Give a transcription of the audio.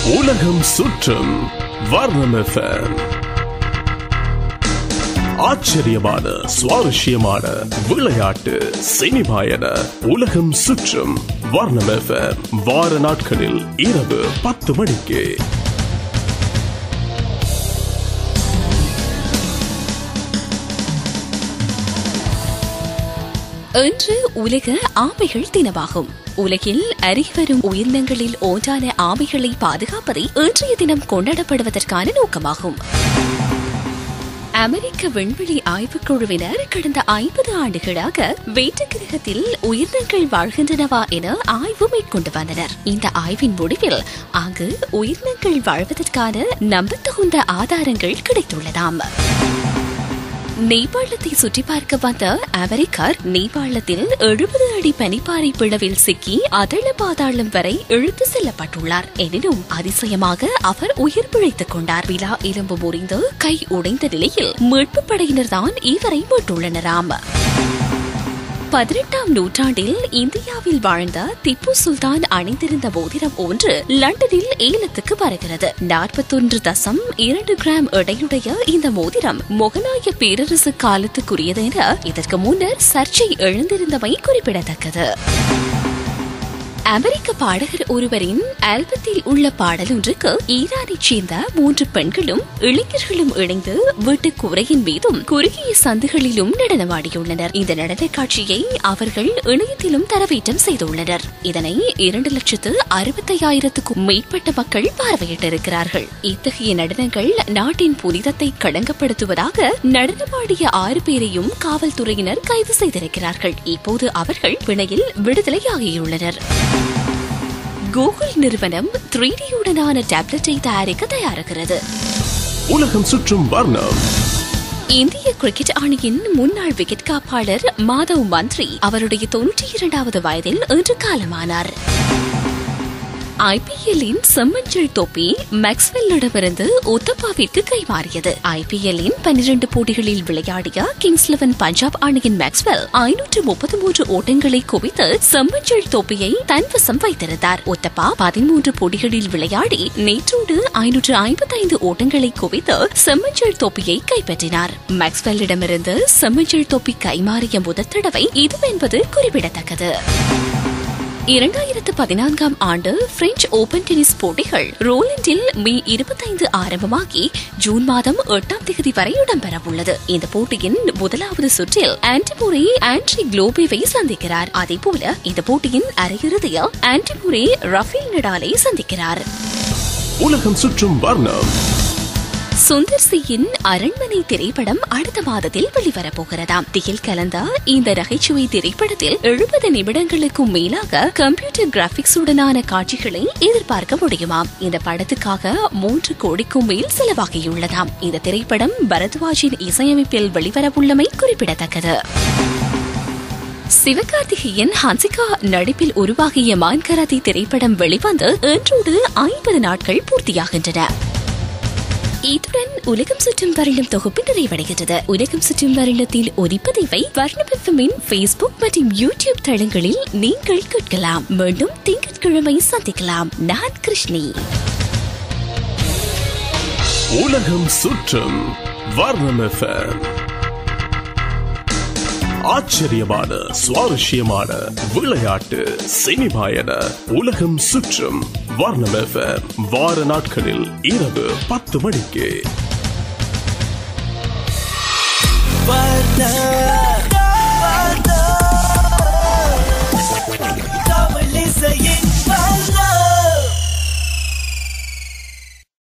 உலகம் சுற்றும் வர்ணம் FM. ஆச்சரியமான சுவாரஸ்யமான விளையாட்டு சினிமா என உலகம் சுற்றும் வர்ணம் FM. வார நாட்களில் இரவு பத்து மணிக்கு இன்று உலக ஆமைகள் தினமாகும் உலகில் அருகிவரும் உயிரினங்களில் ஒன்றான ஆமைகளை பாதுகாப்பதை இன்றைய தினம் கொண்டாடப்படுவதற்கான நோக்கமாகும் அமெரிக்க விண்வெளி ஆய்வுக் குழுவினர் கடந்த ஐம்பது ஆண்டுகளாக வேற்று கிரகத்தில் உயிரினங்கள் வாழ்கின்றனவா என ஆய்வு மேற்கொண்டு வந்தனர் இந்த ஆய்வின் முடிவில் அங்கு உயிரினங்கள் வாழ்வதற்கான நம்பத்தகுந்த ஆதாரங்கள் கிடைத்துள்ளதாம் நேபாளத்தை சுற்றி பார்க்க வந்த அமெரிக்கர் நேபாளத்தில் எழுபது அடி பனிப்பாறை பிளவில் சிக்கி அதள பாதாளம் வரை இழுத்து செல்லப்பட்டுள்ளார் எனினும் அதிசயமாக அவர் உயிர் பிழைத்துக் கொண்டார் விழா எலும்பு முறிந்து கை உடைந்த நிலையில் மீட்பு படையினர் தான் இவரை மீட்டுள்ளனராம் பதினெட்டாம் நூற்றாண்டில் இந்தியாவில் வாழ்ந்த திப்பு சுல்தான் அணிந்திருந்த மோதிரம் ஒன்று லண்டனில் ஏலத்துக்கு வருகிறது நாற்பத்தொன்று தசம் இரண்டு கிராம் எடையுடைய இந்த மோதிரம் முகலாய பேரரசு காலத்துக்குரியது என இதற்கு முன்னர் சர்ச்சை எழுந்திருந்தமை குறிப்பிடத்தக்கது அமெரிக்க பாடகர் ஒருவரின் ஆல்பத்தில் உள்ள பாடலொன்றுக்கு ஈரானைச் சேர்ந்த மூன்று பெண்களும் இளைஞர்களும் இணைந்து வீட்டு கூரையின் மீதும் குறுகிய சந்துகளிலும் நடனமாடியுள்ளனர் இந்த நடன காட்சியை அவர்கள் இணையத்திலும் தரவேற்றம் செய்துள்ளனர் இதனை இரண்டு லட்சத்து அறுபத்தையாயிரத்துக்கும் மேற்பட்ட மக்கள் பார்வையிட்டிருக்கிறார்கள் இத்தகைய நடனங்கள் நாட்டின் புனிதத்தை களங்கப்படுத்துவதாக நடனமாடிய ஆறு பேரையும் காவல்துறையினர் கைது செய்திருக்கிறார்கள் இப்போது அவர்கள் பிணையில் விடுதலையாகியுள்ளனர் கூகுள் நிறுவனம் த்ரீ டியுடனான டேப்லெட்டை தயாரிக்க தயாராகிறது உலகம் சுற்றும் வர்ணம் இந்திய கிரிக்கெட் அணியின் முன்னாள் விக்கெட் காப்பாளர் மாதவ் மந்த்ரி அவருடைய தொன்னூற்றி இரண்டாவது வயதில் இன்று காலமானார் ஐபிஎல்லின் செம்மஞ்சள் தொப்பி மேக்ஸ்வெல்லிடமிருந்து ஒத்தப்பாவிற்கு கைமாறியது ஐபிஎல்லின் பன்னிரண்டு போட்டிகளில் விளையாடிய கிங்ஸ் லெவன் பஞ்சாப் அணியின் மேக்ஸ்வெல் ஐநூற்று முப்பத்தி மூன்று ஓட்டங்களை குவித்து செம்மஞ்சள் தொப்பியை தன்வசம் வைத்திருந்தார் ஒத்தப்பா பதிமூன்று போட்டிகளில் விளையாடி நேற்றோடு ஐநூற்று ஐம்பத்தி ஐந்து ஓட்டங்களை குவித்து செம்மஞ்சள் தொப்பியை கைப்பற்றினார் மேக்ஸ்வெல்லிடமிருந்து செம்மஞ்சள் தொப்பி கைமாறிய முதல் தடவை இதுவென்பது குறிப்பிடத்தக்கது இரண்டாயிரத்து பதினான்காம் ஆண்டு பிரெஞ்சு ஓபன் டென்னிஸ் போட்டிகள் ரோலண்டில் மே இருபத்தைந்து ஆரம்பமாகி ஜூன் மாதம் எட்டாம் தேதி வரை இடம்பெறவுள்ளது இந்த போட்டியின் முதலாவது சுற்றில் ஆன்டிமுரே ஆண்ட்ரி குளோபேவை சந்திக்கிறார் அதேபோல இந்த போட்டியின் அரையிறுதியில் ஆன்டிமுரே ரஃபேல் நடாலை சந்திக்கிறார் உலகம் சுற்றும் வர்ணம் சுந்தர் சியின் அரண்மனை திரைப்படம் அடுத்த மாதத்தில் வெளிவரப்போகிறதாம் திகில் கலந்த இந்த நகைச்சுவை திரைப்படத்தில் எழுபது நிமிடங்களுக்கும் மேலாக கம்ப்யூட்டர் கிராபிக்ஸ் உடனான காட்சிகளை எதிர்பார்க்க முடியுமாம் இந்த படத்துக்காக மூன்று கோடிக்கும் மேல் செலவாகியுள்ளதாம் இந்த திரைப்படம் பரத்வாஜின் இசையமைப்பில் வெளிவரவுள்ளமை குறிப்பிடத்தக்கது சிவகார்த்திகேயன் ஹன்சிகா நடிப்பில் உருவாகிய மான்கராத்தி திரைப்படம் வெளிவந்து இன்றோடு ஐம்பது நாட்கள் பூர்த்தியாகின்றன இத்துடன் உலகம் சுற்றும் வருடம் தொகுப்பு நிறைவடைகிறது உலகம் சுற்றும் வருடத்தில் ஒலிப்பதிவை வர்ணபிஃபமின் ஃபேஸ்புக் மற்றும் யூடியூப் தளங்களில் நீங்கள் கேட்கலாம் மீண்டும் திங்கட்கிழமை சந்திக்கலாம் நான் கிருஷ்ணி உலகம் சுற்றும் வர்ணம் FM. ஆச்சரியமான சுவாரஸ்யமான விளையாட்டு சினிமா என உலகம் சுற்றும் வர்ணம் FM. வார நாட்களில் இரவு பத்து மணிக்கு வர்ணம்